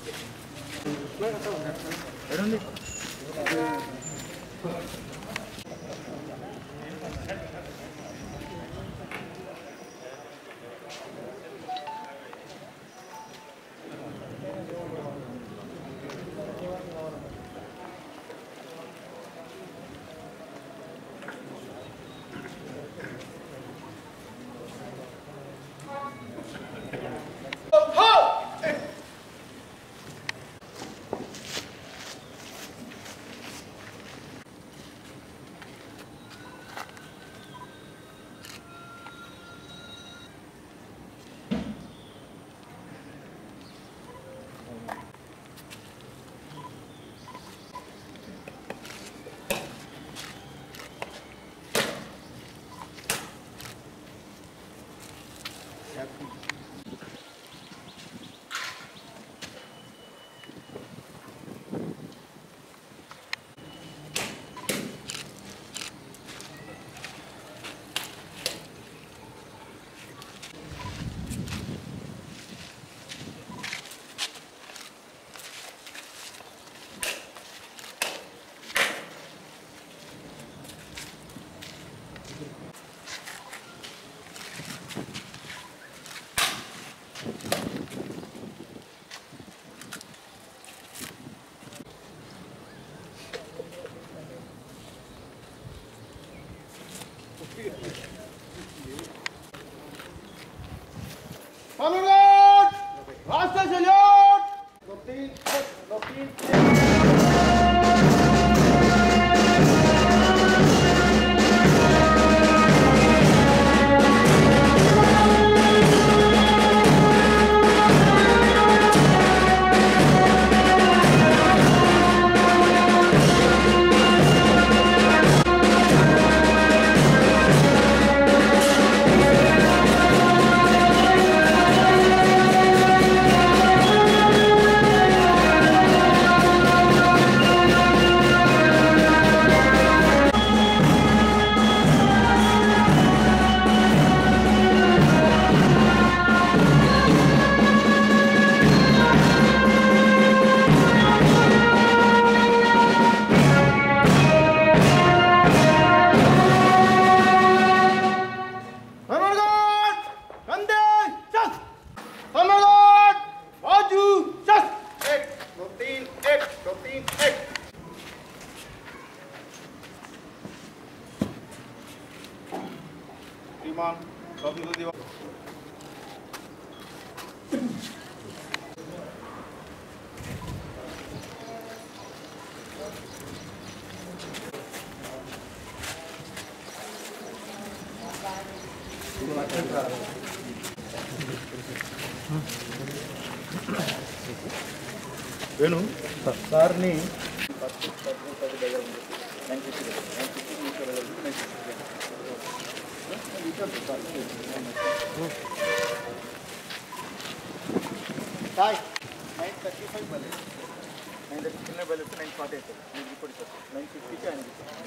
Salut! Rasta salut! Lopin, Lopin. Samargat! Kande! Chas! Samargat! Maju! Chas! Ek, Lopin, ek, Lopin, ek. श्रीमान स्वातंत्र दिवस వేణు సార్ని sir nine thirty five బలే nine thirty చిన్న బలి వస్తే నైన్ ఫార్టీ అవుతుంది నైన్ రిపోర్ట్ నైన్ ఫిఫ్టీకి ఆయన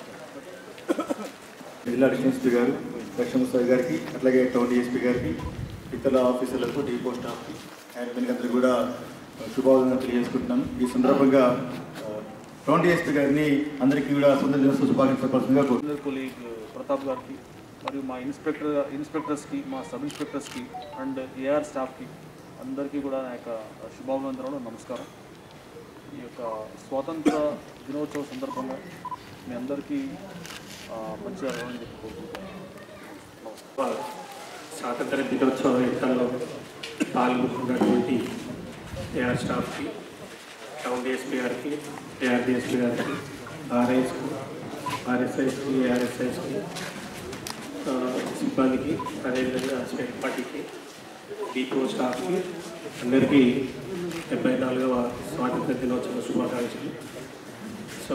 జిల్లా అడిషనల్ ఎస్పీ గారు లక్ష్మణ సాయి గారికి అట్లాగే టౌన్ డిఎస్పీ గారికి ఇతర ఆఫీసర్లకు డిపో స్టాఫ్కి అండ్ మీకందరికీ కూడా శుభాకాంక్షలు తెలియజేసుకుంటున్నాను ఈ సందర్భంగా ఆ, టౌన్ డిఎస్పీ గారిని అందరికీ కూడా సుందర దినోత్సవ శుభాకాంక్షలు చెప్పాల్సిందిగా కోరుతున్నాను జూనియర్ కొలీగ్ ప్రతాప్ గారికి మరియు మా ఇన్స్పెక్టర్ ఇన్స్పెక్టర్స్కి మా సబ్ ఇన్స్పెక్టర్స్కి అండ్ ఏఆర్ స్టాఫ్కి అందరికీ కూడా నా యొక్క శుభాభివందనలు నమస్కారం ఈ యొక్క స్వాతంత్ర దినోత్సవ సందర్భంగా మీ అందరికీ ఆ, మంచిగా జరగాలని చెప్పి కోరుకుంటున్నాను నమస్కారం స్వాతంత్ర దినోత్సవ వేడుకల్లో పాల్గొన్నటువంటి ఏఆర్ స్టాఫ్కి టౌన్ డిఎస్పీ గారికి ఏఆర్ డిఎస్పీ గారికి ఆర్ఐఎస్కి ఆర్ఎస్ఐస్కి ఏఆర్ఎస్ఐస్కి సిబ్బందికి అదేవిధంగా స్టేట్ పార్టీకి డిపో స్టాఫ్కి అందరికీ డెబ్బై నాలుగవ స్వాతంత్ర దినోత్సవ శుభాకాంక్షలు సో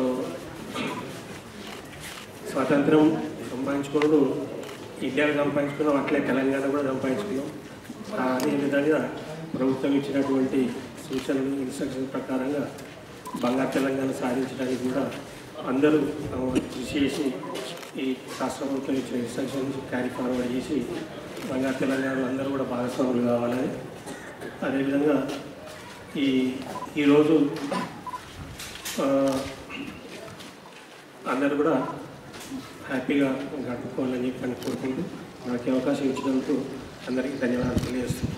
స్వాతంత్రం సంపాదించుకోవడం ఇండియాలో సంపాదించుకున్నాం అట్లే తెలంగాణ కూడా సంపాదించుకున్నాం ఆ, అదే విధంగా ప్రభుత్వం ఇచ్చినటువంటి సూచనలు ఇన్స్ట్రక్షన్ ప్రకారంగా బంగారు తెలంగాణ సాధించడానికి కూడా అందరూ ఆ, కృషి చేసి ఈ రాష్ట్ర ప్రభుత్వం ఇచ్చిన ఇన్స్ట్రక్షన్స్ క్యారీ ఫార్వర్డ్ చేసి బంగారు తెలంగాణలో అందరూ కూడా భాగస్వాములు కావాలని అదేవిధంగా ఈ ఈరోజు ఆ, అందరూ కూడా హ్యాపీగా గడుపుకోవాలని చెప్పి అని కోరుకుంటూ నాకు ఈ అవకాశం ఇచ్చినందుకు అందరికీ ధన్యవాదాలు తెలియజేస్తున్నాను